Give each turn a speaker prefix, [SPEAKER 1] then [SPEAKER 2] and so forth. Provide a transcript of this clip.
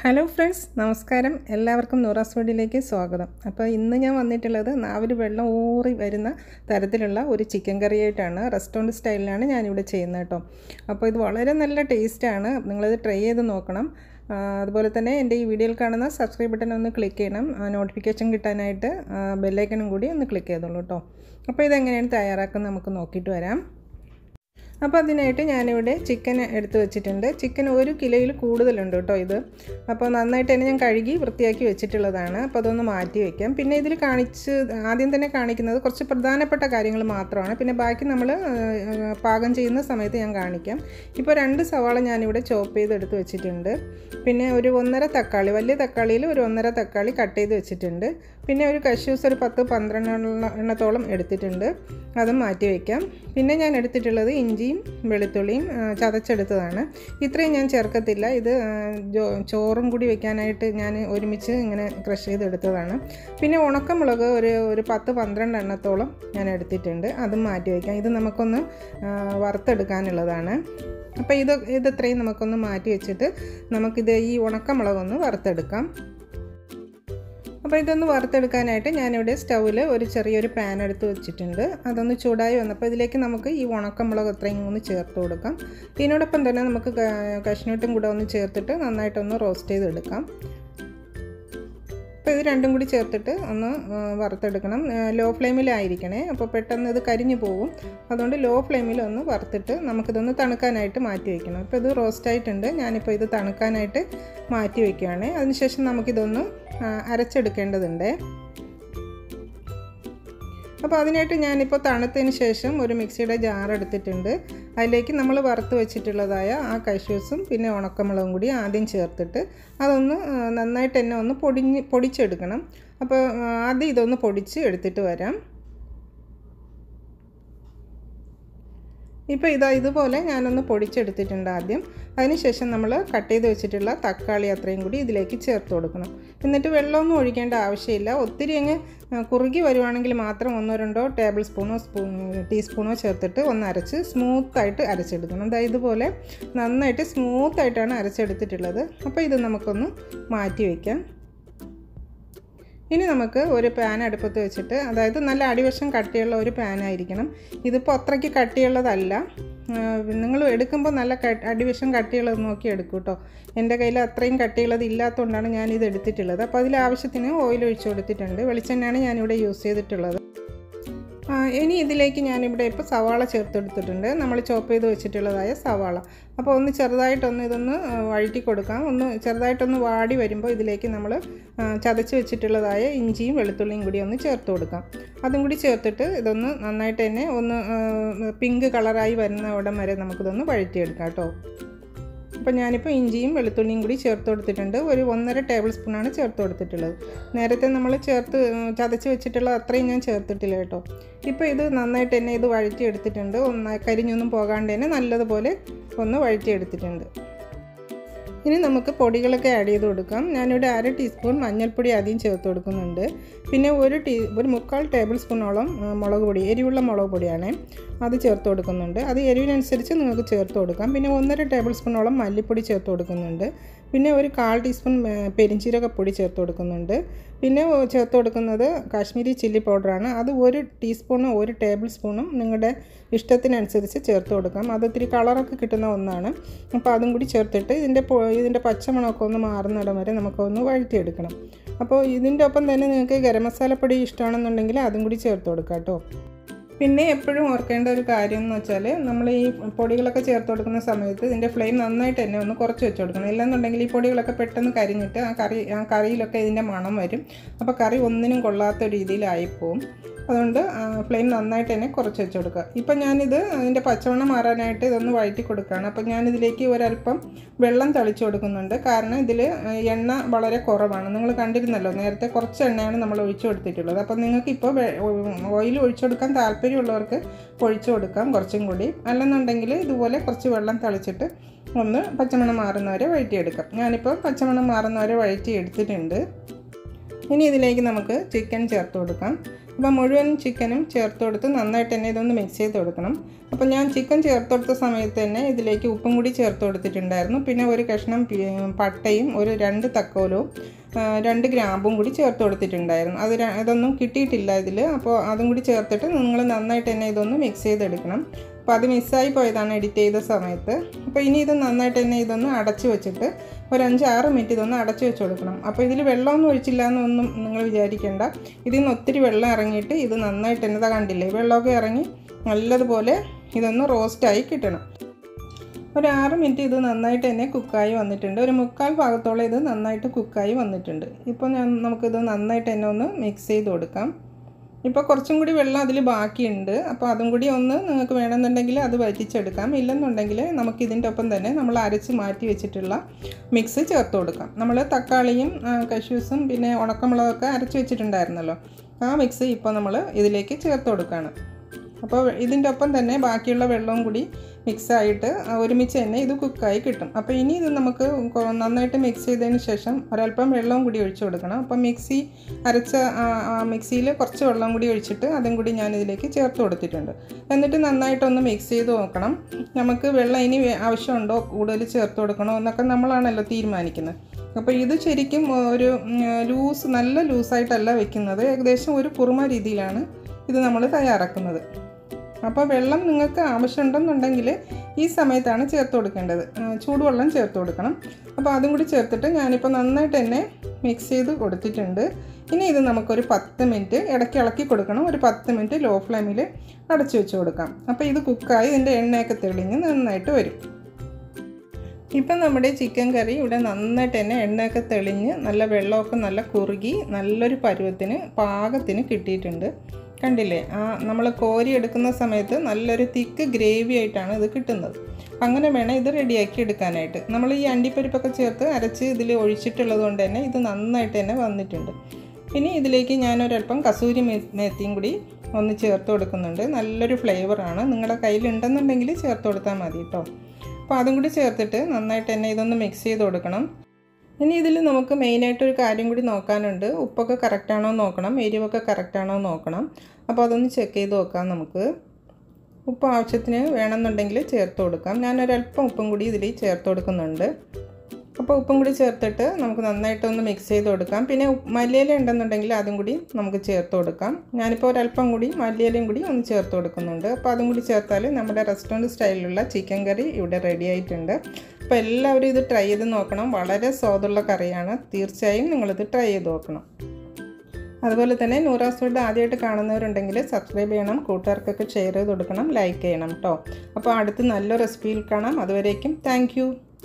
[SPEAKER 1] hello friends നമസ്കാരം എല്ലാവർക്കും നൂറാസ് ഫുഡിലേക്ക് സ്വാഗതം അപ്പോൾ ഇന്ന് ഞാൻ വന്നിട്ടുള്ളത് നാവിൽ വെള്ളം ഊറി വരുന്ന തരത്തിലുള്ള ഒരു ചിക്കൻ കറിയായിട്ടാണ് റെസ്റ്റോറൻറ്റ് സ്റ്റൈലിലാണ് ഞാനിവിടെ ചെയ്യുന്നത് കേട്ടോ അപ്പോൾ ഇത് വളരെ നല്ല ടേസ്റ്റാണ് നിങ്ങളിത് ട്രൈ ചെയ്ത് നോക്കണം ആ, അതുപോലെ തന്നെ എൻ്റെ ഈ വീഡിയോയിൽ കാണുന്ന സബ്സ്ക്രൈബ് ബട്ടൺ ഒന്ന് ക്ലിക്ക് ചെയ്യണം നോട്ടിഫിക്കേഷൻ കിട്ടാനായിട്ട് ബെല്ലൈക്കനും കൂടി ഒന്ന് ക്ലിക്ക് ചെയ്തോളൂ കേട്ടോ അപ്പോൾ ഇതെങ്ങനെയാണ് തയ്യാറാക്കുന്നത് നമുക്ക് നോക്കിയിട്ട് വരാം അപ്പോൾ അതിനായിട്ട് ഞാനിവിടെ ചിക്കൻ എടുത്ത് വെച്ചിട്ടുണ്ട് ചിക്കൻ ഒരു കിലോയിൽ കൂടുതലുണ്ട് കേട്ടോ ഇത് അപ്പോൾ നന്നായിട്ട് തന്നെ ഞാൻ കഴുകി വൃത്തിയാക്കി വെച്ചിട്ടുള്ളതാണ് അപ്പോൾ അതൊന്ന് മാറ്റി വയ്ക്കാം പിന്നെ ഇതിൽ കാണിച്ച് ആദ്യം തന്നെ കാണിക്കുന്നത് കുറച്ച് പ്രധാനപ്പെട്ട കാര്യങ്ങൾ മാത്രമാണ് പിന്നെ ബാക്കി നമ്മൾ പാകം ചെയ്യുന്ന സമയത്ത് ഞാൻ കാണിക്കാം ഇപ്പോൾ രണ്ട് സവാള ഞാനിവിടെ ചോപ്പ് ചെയ്ത് എടുത്ത് വെച്ചിട്ടുണ്ട് പിന്നെ ഒരു ഒന്നര തക്കാളി വലിയ തക്കാളിയിൽ ഒരു ഒന്നര തക്കാളി കട്ട് ചെയ്ത് വെച്ചിട്ടുണ്ട് പിന്നെ ഒരു കഷ്യൂസ് ഒരു പത്ത് പന്ത്രണ്ട് എണ്ണത്തോളം എടുത്തിട്ടുണ്ട് അതും മാറ്റി വയ്ക്കാം പിന്നെ ഞാൻ എടുത്തിട്ടുള്ളത് ഇഞ്ചിയും വെളുത്തുള്ളിയും ആ, ചതച്ചെടുത്തതാണ് ഇത്രയും ഞാൻ ചേർക്കത്തില്ല ഇത് ആ, ജോ- ചോറും കൂടി വെക്കാനായിട്ട് ഞാൻ ഒരുമിച്ച് ഇങ്ങനെ ക്രഷ് ചെയ്തെടുത്തതാണ് പിന്നെ ഉണക്കമുളക് ഒരു ഒരു പത്ത് പന്ത്രണ്ട് എണ്ണത്തോളം ഞാൻ എടുത്തിട്ടുണ്ട് അതും മാറ്റി വയ്ക്കാം ഇത് നമുക്കൊന്ന് ആ, വറുത്തെടുക്കാനുള്ളതാണ് അപ്പോൾ ഇത് ഇത് ഇത്രയും നമുക്കൊന്ന് മാറ്റി വെച്ചിട്ട് നമുക്കിത് ഈ ഉണക്കമുളകൊന്ന് വറുത്തെടുക്കാം അപ്പോൾ ഇതൊന്ന് വറുത്തെടുക്കാനായിട്ട് ഞാനിവിടെ സ്റ്റൗവിൽ ഒരു ചെറിയൊരു പാൻ എടുത്ത് വെച്ചിട്ടുണ്ട് അതൊന്ന് ചൂടായി വന്നപ്പോൾ ഇതിലേക്ക് നമുക്ക് ഈ ഉണക്കമുളക് അത്രയും ഒന്ന് ചേർത്ത് കൊടുക്കാം ഇതിനോടൊപ്പം തന്നെ നമുക്ക് ക- കഷ്ണട്ടും കൂടെ ഒന്ന് ചേർത്തിട്ട് നന്നായിട്ടൊന്ന് റോസ്റ്റ് ചെയ്തെടുക്കാം അപ്പോൾ ഇത് രണ്ടും കൂടി ചേർത്തിട്ട് ഒന്ന് ആ, വറുത്തെടുക്കണം ലോ ഫ്ലെയിമിലായിരിക്കണേ അപ്പോൾ പെട്ടെന്ന് ഇത് കരിഞ്ഞു പോകും അതുകൊണ്ട് ലോ ഫ്ലെയിമിൽ ഒന്ന് വറുത്തിട്ട് നമുക്കിതൊന്ന് തണുക്കാനായിട്ട് മാറ്റി വയ്ക്കണം അപ്പോൾ ഇത് റോസ്റ്റ് ആയിട്ടുണ്ട് ഞാനിപ്പോൾ ഇത് തണുക്കാനായിട്ട് മാറ്റി വയ്ക്കുകയാണ് അതിനുശേഷം നമുക്കിതൊന്ന് ആ, അരച്ചെടുക്കേണ്ടതുണ്ട് അപ്പോൾ അതിനായിട്ട് ഞാനിപ്പോൾ തണുത്തതിന് ശേഷം ഒരു മിക്സിയുടെ ജാർ എടുത്തിട്ടുണ്ട് അതിലേക്ക് നമ്മൾ വറുത്ത് വെച്ചിട്ടുള്ളതായ ആ കഷ്യൂസും പിന്നെ ഉണക്കമുളകും കൂടി ആദ്യം ചേർത്തിട്ട് അതൊന്ന് ആ, നന്നായിട്ട് തന്നെ ഒന്ന് പൊടിഞ്ഞ് പൊടിച്ചെടുക്കണം അപ്പോൾ ആ, ആദ്യം ഇതൊന്ന് പൊടിച്ച് എടുത്തിട്ട് വരാം ഇപ്പോൾ ഇതാ ഇതുപോലെ ഞാനൊന്ന് പൊടിച്ചെടുത്തിട്ടുണ്ട് ആദ്യം അതിനുശേഷം നമ്മൾ കട്ട് ചെയ്ത് വെച്ചിട്ടുള്ള തക്കാളി അത്രയും കൂടി ഇതിലേക്ക് ചേർത്ത് കൊടുക്കണം എന്നിട്ട് വെള്ളമൊന്നും ഒഴിക്കേണ്ട ആവശ്യമില്ല ഒത്തിരി അങ്ങ് ആ, കുറുകി വരുവാണെങ്കിൽ മാത്രം ഒന്നോ രണ്ടോ ടേബിൾ സ്പൂണോ സ്പൂൺ ടീസ്പൂണോ ചേർത്തിട്ട് ഒന്ന് അരച്ച് സ്മൂത്തായിട്ട് അരച്ചെടുക്കണം അതായത് ഇതുപോലെ നന്നായിട്ട് സ്മൂത്തായിട്ടാണ് അരച്ചെടുത്തിട്ടുള്ളത് അപ്പോൾ ഇത് നമുക്കൊന്ന് മാറ്റി വയ്ക്കാം ഇനി നമുക്ക് ഒരു പാൻ അടുപ്പത്ത് വെച്ചിട്ട് അതായത് നല്ല അടിവശം കട്ടിയുള്ള ഒരു പാനായിരിക്കണം ഇതിപ്പോൾ അത്രയ്ക്ക് കട്ടിയുള്ളതല്ല നിങ്ങൾ എടുക്കുമ്പോൾ നല്ല ക- അടിവശം കട്ടിയുള്ളത് നോക്കി എടുക്കൂ കേട്ടോ എൻ്റെ കയ്യിൽ അത്രയും കട്ടിയുള്ളത് ഇല്ലാത്തതുകൊണ്ടാണ് ഞാനിത് എടുത്തിട്ടുള്ളത് അപ്പോൾ അതിൽ ആവശ്യത്തിന് ഓയിൽ ഒഴിച്ചു കൊടുത്തിട്ടുണ്ട് വെളിച്ചെണ്ണയാണ് ഞാനിവിടെ യൂസ് ചെയ്തിട്ടുള്ളത് ആ, ഇനി ഇതിലേക്ക് ഞാനിവിടെ ഇപ്പോൾ സവാള ചേർത്തെടുത്തിട്ടുണ്ട് നമ്മൾ ചോപ്പ് ചെയ്ത് വെച്ചിട്ടുള്ളതായ സവാള അപ്പോൾ ഒന്ന് ചെറുതായിട്ടൊന്ന് ഇതൊന്ന് ആ, വഴറ്റി കൊടുക്കാം ഒന്ന് ചെറുതായിട്ടൊന്ന് വാടി വരുമ്പോൾ ഇതിലേക്ക് നമ്മൾ ചതച്ച് വെച്ചിട്ടുള്ളതായ ഇഞ്ചിയും വെളുത്തുള്ളിയും കൂടി ഒന്ന് ചേർത്ത് കൊടുക്കാം അതും കൂടി ചേർത്തിട്ട് ഇതൊന്ന് നന്നായിട്ട് തന്നെ ഒന്ന് ആ, പിങ്ക് കളറായി വരുന്ന ഇടം വരെ നമുക്കിതൊന്ന് വഴറ്റിയെടുക്കാം കേട്ടോ അപ്പോൾ ഞാനിപ്പോൾ ഇഞ്ചിയും വെളുത്തുള്ളിയും കൂടി ചേർത്ത് കൊടുത്തിട്ടുണ്ട് ഒരു ഒന്നര ടേബിൾ സ്പൂണാണ് ചേർത്ത് കൊടുത്തിട്ടുള്ളത് നേരത്തെ നമ്മൾ ചേർത്ത് ഉം, ചതച്ച് വെച്ചിട്ടുള്ള അത്രയും ഞാൻ ചേർത്തിട്ടില്ല കേട്ടോ ഇപ്പോൾ ഇത് നന്നായിട്ട് തന്നെ ഇത് വഴറ്റിയെടുത്തിട്ടുണ്ട് ഒന്ന് കരിഞ്ഞൊന്നും പോകാണ്ട് തന്നെ നല്ലതുപോലെ ഒന്ന് വഴറ്റിയെടുത്തിട്ടുണ്ട് ഇനി നമുക്ക് പൊടികളൊക്കെ ആഡ് ചെയ്ത് കൊടുക്കാം ഞാനിവിടെ അര ടീസ്പൂൺ മഞ്ഞൾപ്പൊടി ആദ്യം ചേർത്ത് കൊടുക്കുന്നുണ്ട് പിന്നെ ഒരു ടീ ഒരു മുക്കാൽ ടേബിൾ സ്പൂണോളം ആ, മുളക് പൊടി എരിവുള്ള മുളക് പൊടിയാണ് അത് ചേർത്ത് കൊടുക്കുന്നുണ്ട് അത് എരിവിനനുസരിച്ച് നിങ്ങൾക്ക് ചേർത്ത് കൊടുക്കാം പിന്നെ ഒന്നര ടേബിൾ സ്പൂണോളം മല്ലിപ്പൊടി ചേർത്ത് കൊടുക്കുന്നുണ്ട് പിന്നെ ഒരു കാൽ ടീസ്പൂൺ ആ, പെരിഞ്ചീരകപ്പൊടി ചേർത്ത് കൊടുക്കുന്നുണ്ട് പിന്നെ ഓ, ചേർത്ത് കൊടുക്കുന്നത് കാശ്മീരി ചില്ലി പൗഡറാണ് അത് ഒരു ടീസ്പൂണും ഒരു ടേബിൾ സ്പൂണും നിങ്ങളുടെ ഇഷ്ടത്തിനനുസരിച്ച് ചേർത്ത് കൊടുക്കാം അത് ഇത്തിരി കളറൊക്കെ കിട്ടുന്ന ഒന്നാണ് അപ്പോൾ അതും കൂടി ചേർത്തിട്ട് ഇതിൻ്റെ പൊ- ഇതിൻ്റെ പച്ചമണമൊക്കെ ഒന്ന് മാറുന്നിടം വരെ നമുക്കൊന്ന് വഴറ്റിയെടുക്കണം അപ്പോൾ ഇതിൻ്റെ ഒപ്പം തന്നെ നിങ്ങൾക്ക് ഗരം മസാലപ്പൊടി ഇഷ്ടമാണെന്നുണ്ടെങ്കിൽ അതും കൂടി ചേർത്ത് കൊടുക്കാം കേട്ടോ പിന്നെ എപ്പോഴും ഓർക്കേണ്ട ഒരു കാര്യം എന്ന് വെച്ചാൽ നമ്മൾ ഈ പൊടികളൊക്കെ ചേർത്ത് കൊടുക്കുന്ന സമയത്ത് ഇതിൻ്റെ ഫ്ലെയിം നന്നായിട്ട് തന്നെ ഒന്ന് കുറച്ച് വെച്ച് കൊടുക്കണം ഇല്ലെന്നുണ്ടെങ്കിൽ ഈ പൊടികളൊക്കെ പെട്ടെന്ന് കരിഞ്ഞിട്ട് ആ കറി ആ കറിയിലൊക്കെ ഇതിൻ്റെ മണം വരും അപ്പോൾ കറി ഒന്നിനും കൊള്ളാത്ത രീതിയിലായിപ്പോവും അതുകൊണ്ട് ഫ്ലെയിം നന്നായിട്ട് തന്നെ കുറച്ച് വെച്ച് കൊടുക്കുക ഇപ്പം ഞാനിത് അതിൻ്റെ പച്ചവണ്ണം മാറാനായിട്ട് ഇതൊന്ന് വഴറ്റി കൊടുക്കുകയാണ് അപ്പം ഞാനിതിലേക്ക് ഒരല്പം വെള്ളം തളിച്ചു കൊടുക്കുന്നുണ്ട് കാരണം ഇതിൽ എണ്ണ വളരെ കുറവാണ് നിങ്ങൾ കണ്ടിരുന്നല്ലോ നേരത്തെ കുറച്ച് എണ്ണയാണ് നമ്മൾ ഒഴിച്ചു കൊടുത്തിട്ടുള്ളത് അപ്പം നിങ്ങൾക്ക് ഇപ്പോൾ ഓയിൽ ഒഴിച്ചു കൊടുക്കാൻ താല്പര്യമുള്ളവർക്ക് ഒഴിച്ചു കൊടുക്കാം കുറച്ചും കൂടി അല്ലെന്നുണ്ടെങ്കിൽ ഇതുപോലെ കുറച്ച് വെള്ളം തളിച്ചിട്ട് ഒന്ന് പച്ചമണം മാറുന്നവരെ വഴറ്റിയെടുക്കാം ഞാനിപ്പോൾ പച്ചമണം മാറുന്നവരെ വഴറ്റി എടുത്തിട്ടുണ്ട് ഇനി ഇതിലേക്ക് നമുക്ക് ചിക്കൻ ചേർത്ത് കൊടുക്കാം അപ്പോൾ മുഴുവൻ ചിക്കനും ചേർത്ത് കൊടുത്ത് നന്നായിട്ട് തന്നെ ഇതൊന്ന് മിക്സ് ചെയ്ത് കൊടുക്കണം അപ്പോൾ ഞാൻ ചിക്കൻ ചേർത്ത് കൊടുത്ത സമയത്ത് തന്നെ ഇതിലേക്ക് ഉപ്പും കൂടി ചേർത്ത് കൊടുത്തിട്ടുണ്ടായിരുന്നു പിന്നെ ഒരു കഷ്ണം പി- പട്ടയും ഒരു രണ്ട് തക്കോലവും ആ, രണ്ട് ഗ്രാമ്പും കൂടി ചേർത്ത് കൊടുത്തിട്ടുണ്ടായിരുന്നു അത് ര- ഇതൊന്നും കിട്ടിയിട്ടില്ല ഇതിൽ അപ്പോൾ അതും കൂടി ചേർത്തിട്ട് നിങ്ങൾ നന്നായിട്ട് തന്നെ ഇതൊന്ന് മിക്സ് ചെയ്തെടുക്കണം അപ്പോൾ അത് മിസ്സായി പോയതാണ് എഡിറ്റ് ചെയ്ത സമയത്ത് അപ്പോൾ ഇനി ഇത് നന്നായിട്ട് തന്നെ ഇതൊന്ന് അടച്ച് വെച്ചിട്ട് ഒരു അഞ്ചാറ് മിനിറ്റ് ഇതൊന്ന് അടച്ച് വെച്ച് കൊടുക്കണം അപ്പോൾ ഇതിൽ വെള്ളമൊന്നും ഒഴിച്ചില്ല എന്നൊന്നും നിങ്ങൾ വിചാരിക്കേണ്ട ഇതിൽ നിന്ന് ഒത്തിരി വെള്ളം ഇറങ്ങിയിട്ട് ഇത് നന്നായിട്ട് തന്നെ ഇതാ കണ്ടില്ലേ വെള്ളമൊക്കെ ഇറങ്ങി നല്ലതുപോലെ ഇതൊന്ന് റോസ്റ്റായി കിട്ടണം ഒരു ആറ് മിനിറ്റ് ഇത് നന്നായിട്ട് തന്നെ കുക്കായി വന്നിട്ടുണ്ട് ഒരു മുക്കാൽ ഭാഗത്തോളം ഇത് നന്നായിട്ട് കുക്കായി വന്നിട്ടുണ്ട് ഇപ്പോൾ ഞാൻ നമുക്കിത് നന്നായിട്ട് തന്നെ ഒന്ന് മിക്സ് ചെയ്ത് കൊടുക്കാം ഇപ്പോൾ കുറച്ചും കൂടി വെള്ളം അതിൽ ബാക്കിയുണ്ട് അപ്പോൾ അതും കൂടി ഒന്ന് നിങ്ങൾക്ക് വേണമെന്നുണ്ടെങ്കിൽ അത് വറ്റിച്ചെടുക്കാം ഇല്ലെന്നുണ്ടെങ്കിൽ നമുക്ക് ഇതിൻ്റെ ഒപ്പം തന്നെ നമ്മൾ അരച്ച് മാറ്റി വെച്ചിട്ടുള്ള മിക്സ് ചേർത്ത് കൊടുക്കാം നമ്മൾ തക്കാളിയും ആ, കശൂസും പിന്നെ ഉണക്കമുളകൊക്കെ അരച്ച് വെച്ചിട്ടുണ്ടായിരുന്നല്ലോ ആ മിക്സ് ഇപ്പോൾ നമ്മൾ ഇതിലേക്ക് ചേർത്ത് കൊടുക്കുകയാണ് അപ്പോൾ ഇതിൻ്റെ ഒപ്പം തന്നെ ബാക്കിയുള്ള വെള്ളവും കൂടി മിക്സായിട്ട് ഒരുമിച്ച് തന്നെ ഇത് കുക്കായി കിട്ടും അപ്പോൾ ഇനി ഇത് നമുക്ക് കൊ- നന്നായിട്ട് മിക്സ് ചെയ്തതിന് ശേഷം ഒരല്പം വെള്ളവും കൂടി ഒഴിച്ചു കൊടുക്കണം അപ്പോൾ മിക്സി അരച്ച മിക്സിയിൽ കുറച്ച് വെള്ളം കൂടി ഒഴിച്ചിട്ട് അതും കൂടി ഞാൻ ഇതിലേക്ക് ചേർത്ത് കൊടുത്തിട്ടുണ്ട് എന്നിട്ട് നന്നായിട്ടൊന്ന് മിക്സ് ചെയ്ത് നോക്കണം നമുക്ക് വെള്ളം ഇനി വേ- ആവശ്യമുണ്ടോ കൂടുതൽ ചേർത്ത് കൊടുക്കണോ എന്നൊക്കെ നമ്മളാണല്ലോ തീരുമാനിക്കുന്നത് അപ്പോൾ ഇത് ശരിക്കും ഒരു ലൂസ് നല്ല ലൂസായിട്ടല്ല വെക്കുന്നത് ഏകദേശം ഒരു കുറുമ രീതിയിലാണ് ഇത് നമ്മൾ തയ്യാറാക്കുന്നത് അപ്പോൾ വെള്ളം നിങ്ങൾക്ക് ആവശ്യമുണ്ടെന്നുണ്ടെങ്കിൽ ഈ സമയത്താണ് ചേർത്ത് കൊടുക്കേണ്ടത് ആ, ചൂടുവെള്ളം ചേർത്ത് കൊടുക്കണം അപ്പോൾ അതും കൂടി ചേർത്തിട്ട് ഞാനിപ്പോൾ നന്നായിട്ട് തന്നെ മിക്സ് ചെയ്ത് കൊടുത്തിട്ടുണ്ട് ഇനി ഇത് നമുക്കൊരു പത്ത് മിനിറ്റ് ഇടയ്ക്ക് ഇളക്കി കൊടുക്കണം ഒരു പത്ത് മിനിറ്റ് ലോ ഫ്ലെയിമിൽ അടച്ചു വെച്ച് കൊടുക്കാം അപ്പോൾ ഇത് കുക്കായി ഇതിൻ്റെ എണ്ണയൊക്കെ തെളിഞ്ഞ് നന്നായിട്ട് വരും ഇപ്പം നമ്മുടെ ചിക്കൻ കറി ഇവിടെ നന്നായിട്ട് തന്നെ എണ്ണയൊക്കെ തെളിഞ്ഞ് നല്ല വെള്ളമൊക്കെ നല്ല കുറുകി നല്ലൊരു പരുവത്തിന് പാകത്തിന് കിട്ടിയിട്ടുണ്ട് കണ്ടില്ലേ ആ നമ്മൾ കോരി എടുക്കുന്ന സമയത്ത് നല്ലൊരു തിക്ക് ഗ്രേവി ആയിട്ടാണ് ഇത് കിട്ടുന്നത് അങ്ങനെ വേണം ഇത് റെഡിയാക്കി എടുക്കാനായിട്ട് നമ്മൾ ഈ അണ്ടിപ്പരിപ്പൊക്കെ ചേർത്ത് അരച്ച് ഇതിൽ ഒഴിച്ചിട്ടുള്ളത് കൊണ്ട് തന്നെ ഇത് നന്നായിട്ട് തന്നെ വന്നിട്ടുണ്ട് ഇനി ഇതിലേക്ക് ഞാനൊരല്പം കസൂരി മേ- മേത്തിയും കൂടി ഒന്ന് ചേർത്ത് കൊടുക്കുന്നുണ്ട് നല്ലൊരു ഫ്ലേവറാണ് നിങ്ങളുടെ കയ്യിലുണ്ടെന്നുണ്ടെങ്കിൽ ചേർത്ത് കൊടുത്താൽ മതി കേട്ടോ അപ്പോൾ അതും കൂടി ചേർത്തിട്ട് നന്നായിട്ട് തന്നെ ഇതൊന്ന് മിക്സ് ചെയ്ത് കൊടുക്കണം ഇനി ഇതിൽ നമുക്ക് മെയിനായിട്ട് ഒരു കാര്യം കൂടി നോക്കാനുണ്ട് ഉപ്പൊക്കെ കറക്റ്റാണോ നോക്കണം എരിവൊക്കെ കറക്റ്റാണോ നോക്കണം അപ്പോൾ അതൊന്ന് ചെക്ക് ചെയ്ത് നോക്കാം നമുക്ക് ഉപ്പ് ആവശ്യത്തിന് വേണമെന്നുണ്ടെങ്കിൽ ചേർത്ത് കൊടുക്കാം ഞാനൊരല്പം ഉപ്പും കൂടി ഇതിൽ ചേർത്ത് കൊടുക്കുന്നുണ്ട് അപ്പോൾ ഉപ്പും കൂടി ചേർത്തിട്ട് നമുക്ക് നന്നായിട്ടൊന്ന് മിക്സ് ചെയ്ത് കൊടുക്കാം പിന്നെ ഉപ്പ് മല്ലിയില ഉണ്ടെന്നുണ്ടെങ്കിൽ അതും കൂടി നമുക്ക് ചേർത്ത് കൊടുക്കാം ഞാനിപ്പോൾ ഒരല്പം കൂടി മല്ലിയിലയും കൂടി ഒന്ന് ചേർത്ത് കൊടുക്കുന്നുണ്ട് അപ്പോൾ അതും കൂടി ചേർത്താൽ നമ്മുടെ റെസ്റ്റോറൻറ്റ് സ്റ്റൈലിലുള്ള ചിക്കൻ കറി ഇവിടെ റെഡി ആയിട്ടുണ്ട് അപ്പോൾ എല്ലാവരും ഇത് ട്രൈ ചെയ്ത് നോക്കണം വളരെ സ്വാദുള്ള കറിയാണ് തീർച്ചയായും നിങ്ങളിത് ട്രൈ ചെയ്ത് നോക്കണം അതുപോലെ തന്നെ നൂറാസ് ഫുഡ് ആദ്യമായിട്ട് കാണുന്നവരുണ്ടെങ്കിൽ സബ്സ്ക്രൈബ് ചെയ്യണം കൂട്ടുകാർക്കൊക്കെ ഷെയർ ചെയ്ത് കൊടുക്കണം ലൈക്ക് ചെയ്യണം കേട്ടോ അപ്പോൾ അടുത്ത് നല്ല റെസിപ്പിയിൽ കാണാം അതുവരേക്കും താങ്ക്